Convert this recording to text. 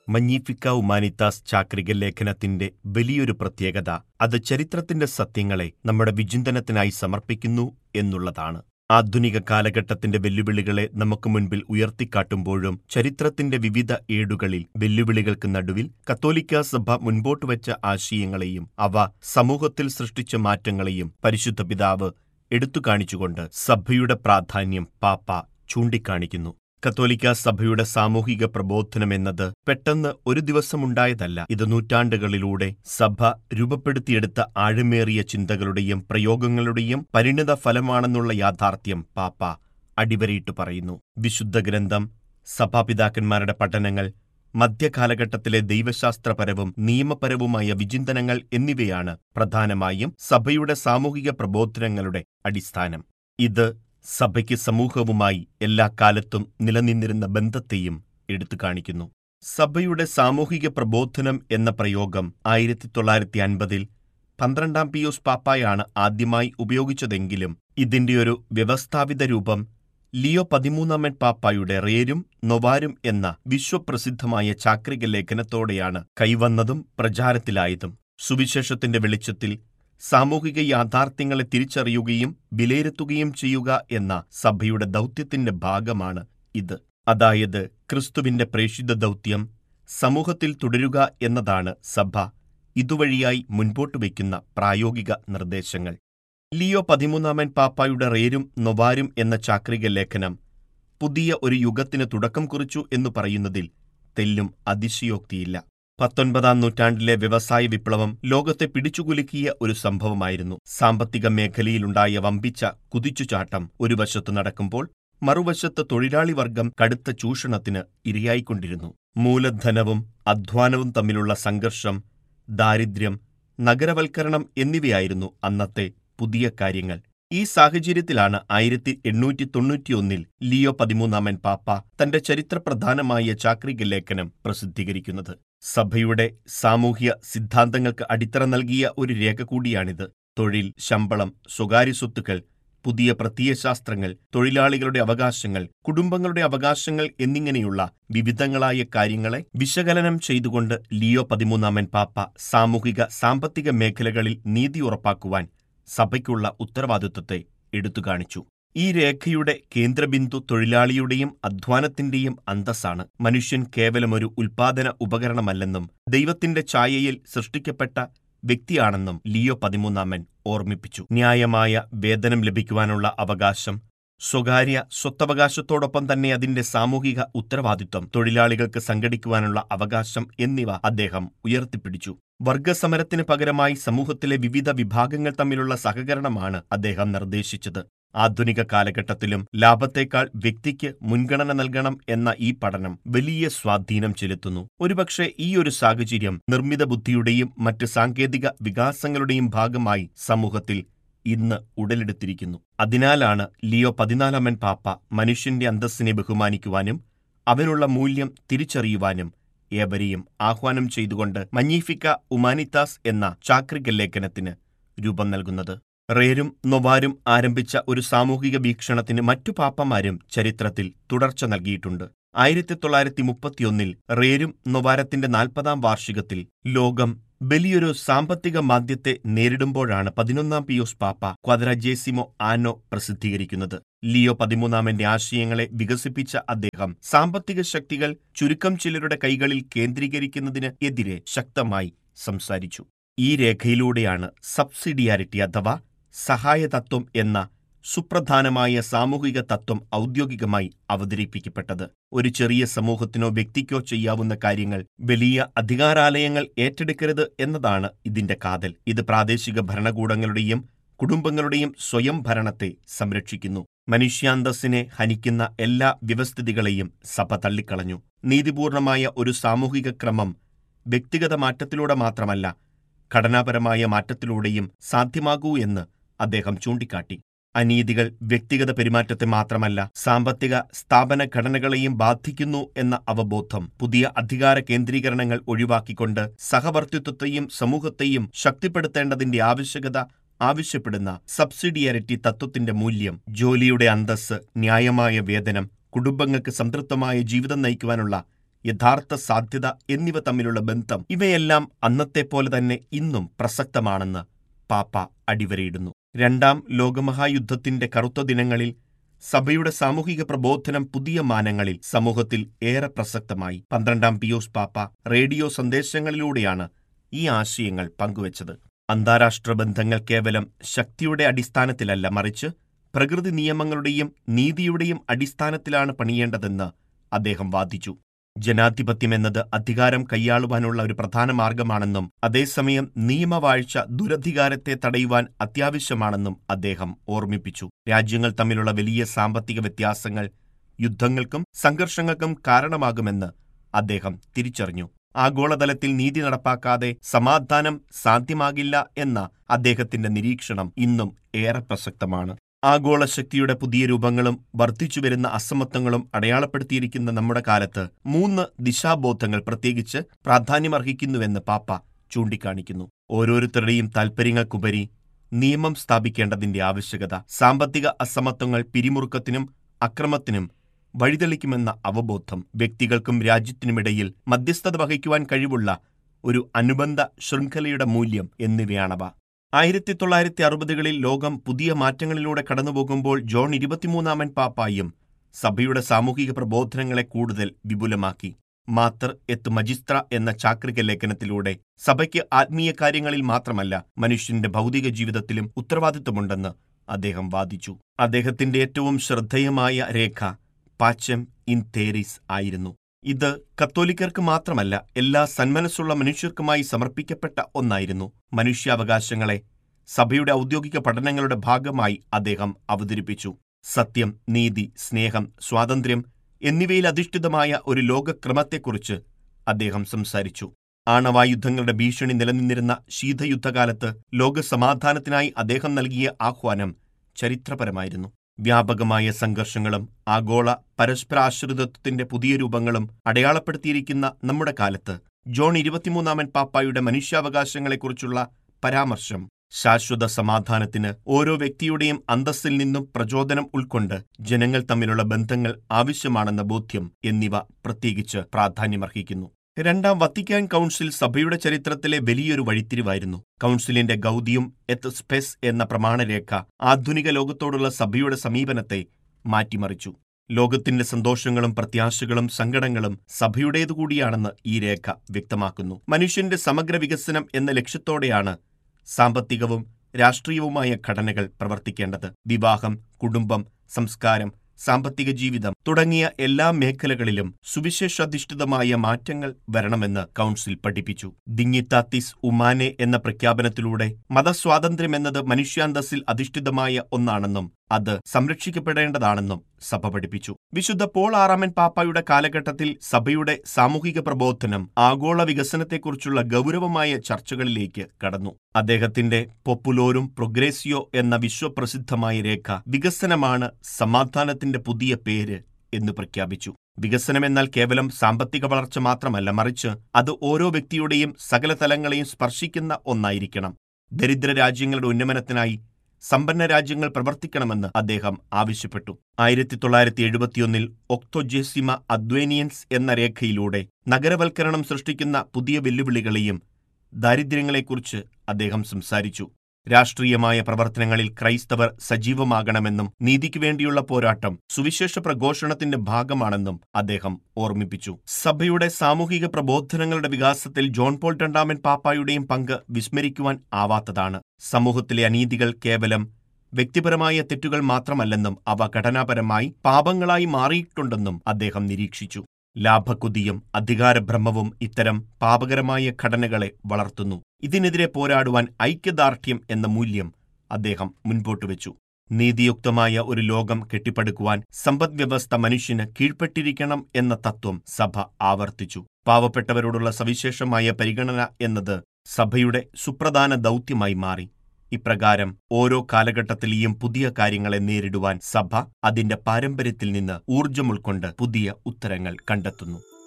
മഞ്ഞിഫിക്ക ഉമാനിത്താസ് ചാക്രിക ലേഖനത്തിന്റെ വലിയൊരു പ്രത്യേകത അത് ചരിത്രത്തിന്റെ സത്യങ്ങളെ നമ്മുടെ വിചിന്തനത്തിനായി സമർപ്പിക്കുന്നു എന്നുള്ളതാണ് ആധുനിക കാലഘട്ടത്തിന്റെ വെല്ലുവിളികളെ നമുക്ക് മുൻപിൽ ഉയർത്തിക്കാട്ടുമ്പോഴും ചരിത്രത്തിന്റെ വിവിധ ഏടുകളിൽ വെല്ലുവിളികൾക്ക് നടുവിൽ കത്തോലിക്ക സഭ മുൻപോട്ട് വച്ച ആശയങ്ങളെയും അവ സമൂഹത്തിൽ സൃഷ്ടിച്ച മാറ്റങ്ങളെയും പരിശുദ്ധ പിതാവ് എടുത്തുകാണിച്ചുകൊണ്ട് സഭയുടെ പ്രാധാന്യം പാപ്പ ചൂണ്ടിക്കാണിക്കുന്നു കത്തോലിക്ക സഭയുടെ സാമൂഹിക പ്രബോധനം എന്നത് പെട്ടെന്ന് ഒരു ദിവസമുണ്ടായതല്ല ഇത് നൂറ്റാണ്ടുകളിലൂടെ സഭ രൂപപ്പെടുത്തിയെടുത്ത ആഴമേറിയ ചിന്തകളുടെയും പ്രയോഗങ്ങളുടെയും പരിണിത ഫലമാണെന്നുള്ള യാഥാർത്ഥ്യം പാപ്പ അടിവരയിട്ട് പറയുന്നു വിശുദ്ധ ഗ്രന്ഥം സഭാപിതാക്കന്മാരുടെ പഠനങ്ങൾ മധ്യകാലഘട്ടത്തിലെ ദൈവശാസ്ത്രപരവും നിയമപരവുമായ വിചിന്തനങ്ങൾ എന്നിവയാണ് പ്രധാനമായും സഭയുടെ സാമൂഹിക പ്രബോധനങ്ങളുടെ അടിസ്ഥാനം ഇത് സഭയ്ക്ക് സമൂഹവുമായി എല്ലാ കാലത്തും നിലനിന്നിരുന്ന ബന്ധത്തെയും എടുത്തു കാണിക്കുന്നു സഭയുടെ സാമൂഹിക പ്രബോധനം എന്ന പ്രയോഗം ആയിരത്തി തൊള്ളായിരത്തി അൻപതിൽ പന്ത്രണ്ടാം പിയൂസ് പാപ്പായാണ് ആദ്യമായി ഉപയോഗിച്ചതെങ്കിലും ഇതിന്റെയൊരു വ്യവസ്ഥാപിത രൂപം ലിയോ പതിമൂന്നാമൻ പാപ്പായുടെ റേരും നൊവാരും എന്ന വിശ്വപ്രസിദ്ധമായ ചാക്രിക ലേഖനത്തോടെയാണ് കൈവന്നതും പ്രചാരത്തിലായതും സുവിശേഷത്തിന്റെ വെളിച്ചത്തിൽ സാമൂഹിക യാഥാർത്ഥ്യങ്ങളെ തിരിച്ചറിയുകയും വിലയിരുത്തുകയും ചെയ്യുക എന്ന സഭയുടെ ദൗത്യത്തിന്റെ ഭാഗമാണ് ഇത് അതായത് ക്രിസ്തുവിന്റെ പ്രേഷിത ദൗത്യം സമൂഹത്തിൽ തുടരുക എന്നതാണ് സഭ ഇതുവഴിയായി മുൻപോട്ട് വയ്ക്കുന്ന പ്രായോഗിക നിർദ്ദേശങ്ങൾ ലിയോ പതിമൂന്നാമൻ പാപ്പായുടെ റേരും നൊവാരും എന്ന ചാക്രിക ലേഖനം പുതിയ ഒരു യുഗത്തിന് തുടക്കം കുറിച്ചു എന്നു പറയുന്നതിൽ തെല്ലും അതിശയോക്തിയില്ല പത്തൊൻപതാം നൂറ്റാണ്ടിലെ വ്യവസായ വിപ്ലവം ലോകത്തെ പിടിച്ചുകുലുക്കിയ ഒരു സംഭവമായിരുന്നു സാമ്പത്തിക മേഖലയിലുണ്ടായ വമ്പിച്ച കുതിച്ചുചാട്ടം ഒരു വശത്ത് നടക്കുമ്പോൾ മറുവശത്ത് തൊഴിലാളി വർഗം കടുത്ത ചൂഷണത്തിന് ഇരയായിക്കൊണ്ടിരുന്നു മൂലധനവും അധ്വാനവും തമ്മിലുള്ള സംഘർഷം ദാരിദ്ര്യം നഗരവൽക്കരണം എന്നിവയായിരുന്നു അന്നത്തെ പുതിയ കാര്യങ്ങൾ ഈ സാഹചര്യത്തിലാണ് ആയിരത്തി എണ്ണൂറ്റി തൊണ്ണൂറ്റിയൊന്നിൽ ലിയോ പതിമൂന്നാമൻ പാപ്പ തന്റെ ചരിത്രപ്രധാനമായ ചാക്രിക ലേഖനം പ്രസിദ്ധീകരിക്കുന്നത് സഭയുടെ സാമൂഹ്യ സിദ്ധാന്തങ്ങൾക്ക് അടിത്തറ നൽകിയ ഒരു രേഖ കൂടിയാണിത് തൊഴിൽ ശമ്പളം സ്വകാര്യ സ്വത്തുക്കൾ പുതിയ പ്രത്യയശാസ്ത്രങ്ങൾ തൊഴിലാളികളുടെ അവകാശങ്ങൾ കുടുംബങ്ങളുടെ അവകാശങ്ങൾ എന്നിങ്ങനെയുള്ള വിവിധങ്ങളായ കാര്യങ്ങളെ വിശകലനം ചെയ്തുകൊണ്ട് ലിയോ പതിമൂന്നാമൻ പാപ്പ സാമൂഹിക സാമ്പത്തിക മേഖലകളിൽ നീതി ഉറപ്പാക്കുവാൻ സഭയ്ക്കുള്ള ഉത്തരവാദിത്വത്തെ എടുത്തുകാണിച്ചു ഈ രേഖയുടെ കേന്ദ്രബിന്ദു തൊഴിലാളിയുടെയും അധ്വാനത്തിന്റെയും അന്തസ്സാണ് മനുഷ്യൻ കേവലമൊരു ഉൽപാദന ഉപകരണമല്ലെന്നും ദൈവത്തിന്റെ ഛായയിൽ സൃഷ്ടിക്കപ്പെട്ട വ്യക്തിയാണെന്നും ലിയോ പതിമൂന്നാമൻ ഓർമ്മിപ്പിച്ചു ന്യായമായ വേതനം ലഭിക്കുവാനുള്ള അവകാശം സ്വകാര്യ സ്വത്തവകാശത്തോടൊപ്പം തന്നെ അതിന്റെ സാമൂഹിക ഉത്തരവാദിത്വം തൊഴിലാളികൾക്ക് സംഘടിക്കുവാനുള്ള അവകാശം എന്നിവ അദ്ദേഹം ഉയർത്തിപ്പിടിച്ചു വർഗസമരത്തിന് പകരമായി സമൂഹത്തിലെ വിവിധ വിഭാഗങ്ങൾ തമ്മിലുള്ള സഹകരണമാണ് അദ്ദേഹം നിർദ്ദേശിച്ചത് ആധുനിക കാലഘട്ടത്തിലും ലാഭത്തേക്കാൾ വ്യക്തിക്ക് മുൻഗണന നൽകണം എന്ന ഈ പഠനം വലിയ സ്വാധീനം ചെലുത്തുന്നു ഒരുപക്ഷെ ഈ ഒരു സാഹചര്യം നിർമ്മിത ബുദ്ധിയുടെയും മറ്റ് സാങ്കേതിക വികാസങ്ങളുടെയും ഭാഗമായി സമൂഹത്തിൽ ഇന്ന് ഉടലെടുത്തിരിക്കുന്നു അതിനാലാണ് ലിയോ പതിനാലാമൻ പാപ്പ മനുഷ്യന്റെ അന്തസ്സിനെ ബഹുമാനിക്കുവാനും അവനുള്ള മൂല്യം തിരിച്ചറിയുവാനും ഏവരെയും ആഹ്വാനം ചെയ്തുകൊണ്ട് മഞ്ഞീഫിക്ക ഉമാനിത്താസ് എന്ന ചാക്രിക ലേഖനത്തിന് രൂപം നൽകുന്നത് റേരും നൊവാരും ആരംഭിച്ച ഒരു സാമൂഹിക വീക്ഷണത്തിന് മറ്റു പാപ്പമാരും ചരിത്രത്തിൽ തുടർച്ച നൽകിയിട്ടുണ്ട് ആയിരത്തി തൊള്ളായിരത്തി മുപ്പത്തിയൊന്നിൽ റേരും നൊവാരത്തിന്റെ നാൽപ്പതാം വാർഷികത്തിൽ ലോകം വലിയൊരു സാമ്പത്തിക മാന്ദ്യത്തെ നേരിടുമ്പോഴാണ് പതിനൊന്നാം പിയൂസ് പാപ്പ ക്വദ്രജേസിമോ ആനോ പ്രസിദ്ധീകരിക്കുന്നത് ലിയോ പതിമൂന്നാമന്റെ ആശയങ്ങളെ വികസിപ്പിച്ച അദ്ദേഹം സാമ്പത്തിക ശക്തികൾ ചുരുക്കം ചിലരുടെ കൈകളിൽ കേന്ദ്രീകരിക്കുന്നതിന് എതിരെ ശക്തമായി സംസാരിച്ചു ഈ രേഖയിലൂടെയാണ് സബ്സിഡിയാരിറ്റി അഥവാ സഹായതത്വം എന്ന സുപ്രധാനമായ സാമൂഹിക തത്വം ഔദ്യോഗികമായി അവതരിപ്പിക്കപ്പെട്ടത് ഒരു ചെറിയ സമൂഹത്തിനോ വ്യക്തിക്കോ ചെയ്യാവുന്ന കാര്യങ്ങൾ വലിയ അധികാരാലയങ്ങൾ ഏറ്റെടുക്കരുത് എന്നതാണ് ഇതിന്റെ കാതൽ ഇത് പ്രാദേശിക ഭരണകൂടങ്ങളുടെയും കുടുംബങ്ങളുടെയും സ്വയം ഭരണത്തെ സംരക്ഷിക്കുന്നു മനുഷ്യാന്തസ്സിനെ ഹനിക്കുന്ന എല്ലാ വ്യവസ്ഥിതികളെയും സഭ തള്ളിക്കളഞ്ഞു നീതിപൂർണമായ ഒരു സാമൂഹിക ക്രമം വ്യക്തിഗത മാറ്റത്തിലൂടെ മാത്രമല്ല ഘടനാപരമായ മാറ്റത്തിലൂടെയും സാധ്യമാകൂ എന്ന് അദ്ദേഹം ചൂണ്ടിക്കാട്ടി അനീതികൾ വ്യക്തിഗത പെരുമാറ്റത്തെ മാത്രമല്ല സാമ്പത്തിക സ്ഥാപന ഘടനകളെയും ബാധിക്കുന്നു എന്ന അവബോധം പുതിയ അധികാര കേന്ദ്രീകരണങ്ങൾ ഒഴിവാക്കിക്കൊണ്ട് സഹവർത്തിത്വത്തെയും സമൂഹത്തെയും ശക്തിപ്പെടുത്തേണ്ടതിന്റെ ആവശ്യകത ആവശ്യപ്പെടുന്ന സബ്സിഡിയാരിറ്റി തത്വത്തിന്റെ മൂല്യം ജോലിയുടെ അന്തസ്സ് ന്യായമായ വേതനം കുടുംബങ്ങൾക്ക് സംതൃപ്തമായ ജീവിതം നയിക്കുവാനുള്ള യഥാർത്ഥ സാധ്യത എന്നിവ തമ്മിലുള്ള ബന്ധം ഇവയെല്ലാം അന്നത്തെ പോലെ തന്നെ ഇന്നും പ്രസക്തമാണെന്ന് പാപ്പ അടിവരയിടുന്നു രണ്ടാം ലോകമഹായുദ്ധത്തിന്റെ കറുത്ത ദിനങ്ങളിൽ സഭയുടെ സാമൂഹിക പ്രബോധനം പുതിയ മാനങ്ങളിൽ സമൂഹത്തിൽ ഏറെ പ്രസക്തമായി പന്ത്രണ്ടാം പിയൂസ് പാപ്പ റേഡിയോ സന്ദേശങ്ങളിലൂടെയാണ് ഈ ആശയങ്ങൾ പങ്കുവച്ചത് അന്താരാഷ്ട്ര ബന്ധങ്ങൾ കേവലം ശക്തിയുടെ അടിസ്ഥാനത്തിലല്ല മറിച്ച് പ്രകൃതി നിയമങ്ങളുടെയും നീതിയുടെയും അടിസ്ഥാനത്തിലാണ് പണിയേണ്ടതെന്ന് അദ്ദേഹം വാദിച്ചു ജനാധിപത്യമെന്നത് അധികാരം കൈയാളുവാനുള്ള ഒരു പ്രധാന മാർഗമാണെന്നും അതേസമയം നിയമവാഴ്ച ദുരധികാരത്തെ തടയുവാൻ അത്യാവശ്യമാണെന്നും അദ്ദേഹം ഓർമ്മിപ്പിച്ചു രാജ്യങ്ങൾ തമ്മിലുള്ള വലിയ സാമ്പത്തിക വ്യത്യാസങ്ങൾ യുദ്ധങ്ങൾക്കും സംഘർഷങ്ങൾക്കും കാരണമാകുമെന്ന് അദ്ദേഹം തിരിച്ചറിഞ്ഞു ആഗോളതലത്തിൽ നീതി നടപ്പാക്കാതെ സമാധാനം സാധ്യമാകില്ല എന്ന അദ്ദേഹത്തിന്റെ നിരീക്ഷണം ഇന്നും ഏറെ പ്രസക്തമാണ് ആഗോള ശക്തിയുടെ പുതിയ രൂപങ്ങളും വർദ്ധിച്ചുവരുന്ന അസമത്വങ്ങളും അടയാളപ്പെടുത്തിയിരിക്കുന്ന നമ്മുടെ കാലത്ത് മൂന്ന് ദിശാബോധങ്ങൾ പ്രത്യേകിച്ച് പ്രാധാന്യമർഹിക്കുന്നുവെന്ന് പാപ്പ ചൂണ്ടിക്കാണിക്കുന്നു ഓരോരുത്തരുടെയും താൽപ്പര്യങ്ങൾക്കുപരി നിയമം സ്ഥാപിക്കേണ്ടതിന്റെ ആവശ്യകത സാമ്പത്തിക അസമത്വങ്ങൾ പിരിമുറുക്കത്തിനും അക്രമത്തിനും വഴിതെളിക്കുമെന്ന അവബോധം വ്യക്തികൾക്കും രാജ്യത്തിനുമിടയിൽ മധ്യസ്ഥത വഹിക്കുവാൻ കഴിവുള്ള ഒരു അനുബന്ധ ശൃംഖലയുടെ മൂല്യം എന്നിവയാണവ ആയിരത്തി തൊള്ളായിരത്തി അറുപതുകളിൽ ലോകം പുതിയ മാറ്റങ്ങളിലൂടെ കടന്നുപോകുമ്പോൾ ജോൺ ഇരുപത്തിമൂന്നാമൻ പാപ്പായും സഭയുടെ സാമൂഹിക പ്രബോധനങ്ങളെ കൂടുതൽ വിപുലമാക്കി മാത്തർ എത്ത് മജിസ്ത്ര എന്ന ചാക്രിക ലേഖനത്തിലൂടെ സഭയ്ക്ക് ആത്മീയ കാര്യങ്ങളിൽ മാത്രമല്ല മനുഷ്യന്റെ ഭൗതിക ജീവിതത്തിലും ഉത്തരവാദിത്വമുണ്ടെന്ന് അദ്ദേഹം വാദിച്ചു അദ്ദേഹത്തിന്റെ ഏറ്റവും ശ്രദ്ധേയമായ രേഖ പാച്ചം ഇൻ തേരീസ് ആയിരുന്നു ഇത് കത്തോലിക്കർക്ക് മാത്രമല്ല എല്ലാ സന്മനസ്സുള്ള മനുഷ്യർക്കുമായി സമർപ്പിക്കപ്പെട്ട ഒന്നായിരുന്നു മനുഷ്യാവകാശങ്ങളെ സഭയുടെ ഔദ്യോഗിക പഠനങ്ങളുടെ ഭാഗമായി അദ്ദേഹം അവതരിപ്പിച്ചു സത്യം നീതി സ്നേഹം സ്വാതന്ത്ര്യം എന്നിവയിൽ അധിഷ്ഠിതമായ ഒരു ലോകക്രമത്തെക്കുറിച്ച് അദ്ദേഹം സംസാരിച്ചു ആണവായുധങ്ങളുടെ ഭീഷണി നിലനിന്നിരുന്ന ശീതയുദ്ധകാലത്ത് ലോകസമാധാനത്തിനായി അദ്ദേഹം നൽകിയ ആഹ്വാനം ചരിത്രപരമായിരുന്നു വ്യാപകമായ സംഘർഷങ്ങളും ആഗോള പരസ്പരാശ്രിതത്വത്തിന്റെ പുതിയ രൂപങ്ങളും അടയാളപ്പെടുത്തിയിരിക്കുന്ന നമ്മുടെ കാലത്ത് ജോൺ ഇരുപത്തിമൂന്നാമൻ പാപ്പായുടെ മനുഷ്യാവകാശങ്ങളെക്കുറിച്ചുള്ള പരാമർശം ശാശ്വത സമാധാനത്തിന് ഓരോ വ്യക്തിയുടെയും അന്തസ്സിൽ നിന്നും പ്രചോദനം ഉൾക്കൊണ്ട് ജനങ്ങൾ തമ്മിലുള്ള ബന്ധങ്ങൾ ആവശ്യമാണെന്ന ബോധ്യം എന്നിവ പ്രത്യേകിച്ച് പ്രാധാന്യമർഹിക്കുന്നു രണ്ടാം വത്തിക്കാൻ കൗൺസിൽ സഭയുടെ ചരിത്രത്തിലെ വലിയൊരു വഴിത്തിരിവായിരുന്നു കൗൺസിലിന്റെ ഗൗതിയും എത്ത് സ്പെസ് എന്ന പ്രമാണരേഖ ആധുനിക ലോകത്തോടുള്ള സഭയുടെ സമീപനത്തെ മാറ്റിമറിച്ചു ലോകത്തിന്റെ സന്തോഷങ്ങളും പ്രത്യാശകളും സങ്കടങ്ങളും സഭയുടേതുകൂടിയാണെന്ന് ഈ രേഖ വ്യക്തമാക്കുന്നു മനുഷ്യന്റെ സമഗ്ര വികസനം എന്ന ലക്ഷ്യത്തോടെയാണ് സാമ്പത്തികവും രാഷ്ട്രീയവുമായ ഘടനകൾ പ്രവർത്തിക്കേണ്ടത് വിവാഹം കുടുംബം സംസ്കാരം സാമ്പത്തിക ജീവിതം തുടങ്ങിയ എല്ലാ മേഖലകളിലും സുവിശേഷാധിഷ്ഠിതമായ മാറ്റങ്ങൾ വരണമെന്ന് കൗൺസിൽ പഠിപ്പിച്ചു ദിങ്ങിത്താത്തിസ് ഉമാനെ എന്ന പ്രഖ്യാപനത്തിലൂടെ മതസ്വാതന്ത്ര്യമെന്നത് മനുഷ്യാന്തസ്സിൽ അധിഷ്ഠിതമായ ഒന്നാണെന്നും അത് സംരക്ഷിക്കപ്പെടേണ്ടതാണെന്നും സഭ പഠിപ്പിച്ചു വിശുദ്ധ പോൾ ആറാമൻ പാപ്പായുടെ കാലഘട്ടത്തിൽ സഭയുടെ സാമൂഹിക പ്രബോധനം ആഗോള വികസനത്തെക്കുറിച്ചുള്ള ഗൗരവമായ ചർച്ചകളിലേക്ക് കടന്നു അദ്ദേഹത്തിന്റെ പൊപ്പുലോരും പ്രൊഗ്രേസിയോ എന്ന വിശ്വപ്രസിദ്ധമായ രേഖ വികസനമാണ് സമാധാനത്തിന്റെ പുതിയ പേര് എന്ന് പ്രഖ്യാപിച്ചു വികസനമെന്നാൽ കേവലം സാമ്പത്തിക വളർച്ച മാത്രമല്ല മറിച്ച് അത് ഓരോ വ്യക്തിയുടെയും സകല തലങ്ങളെയും സ്പർശിക്കുന്ന ഒന്നായിരിക്കണം ദരിദ്ര രാജ്യങ്ങളുടെ ഉന്നമനത്തിനായി സമ്പന്ന രാജ്യങ്ങൾ പ്രവർത്തിക്കണമെന്ന് അദ്ദേഹം ആവശ്യപ്പെട്ടു ആയിരത്തി തൊള്ളായിരത്തി എഴുപത്തിയൊന്നിൽ ഒക്ടോജേസിമ അദ്വേനിയൻസ് എന്ന രേഖയിലൂടെ നഗരവൽക്കരണം സൃഷ്ടിക്കുന്ന പുതിയ വെല്ലുവിളികളെയും ദാരിദ്ര്യങ്ങളെക്കുറിച്ച് അദ്ദേഹം സംസാരിച്ചു രാഷ്ട്രീയമായ പ്രവർത്തനങ്ങളിൽ ക്രൈസ്തവർ സജീവമാകണമെന്നും നീതിക്ക് വേണ്ടിയുള്ള പോരാട്ടം സുവിശേഷ പ്രഘോഷണത്തിന്റെ ഭാഗമാണെന്നും അദ്ദേഹം ഓർമ്മിപ്പിച്ചു സഭയുടെ സാമൂഹിക പ്രബോധനങ്ങളുടെ വികാസത്തിൽ ജോൺ പോൾ രണ്ടാമൻ പാപ്പായുടെയും പങ്ക് വിസ്മരിക്കുവാൻ ആവാത്തതാണ് സമൂഹത്തിലെ അനീതികൾ കേവലം വ്യക്തിപരമായ തെറ്റുകൾ മാത്രമല്ലെന്നും അവ ഘടനാപരമായി പാപങ്ങളായി മാറിയിട്ടുണ്ടെന്നും അദ്ദേഹം നിരീക്ഷിച്ചു ലാഭക്കുതിയും അധികാരഭ്രമവും ഇത്തരം പാപകരമായ ഘടനകളെ വളർത്തുന്നു ഇതിനെതിരെ പോരാടുവാൻ ഐക്യദാർഢ്യം എന്ന മൂല്യം അദ്ദേഹം മുൻപോട്ട് വെച്ചു നീതിയുക്തമായ ഒരു ലോകം കെട്ടിപ്പടുക്കുവാൻ സമ്പദ്വ്യവസ്ഥ മനുഷ്യന് കീഴ്പ്പെട്ടിരിക്കണം എന്ന തത്വം സഭ ആവർത്തിച്ചു പാവപ്പെട്ടവരോടുള്ള സവിശേഷമായ പരിഗണന എന്നത് സഭയുടെ സുപ്രധാന ദൗത്യമായി മാറി ഇപ്രകാരം ഓരോ കാലഘട്ടത്തിലെയും പുതിയ കാര്യങ്ങളെ നേരിടുവാൻ സഭ അതിന്റെ പാരമ്പര്യത്തിൽ നിന്ന് ഊർജം ഉൾക്കൊണ്ട് പുതിയ ഉത്തരങ്ങൾ കണ്ടെത്തുന്നു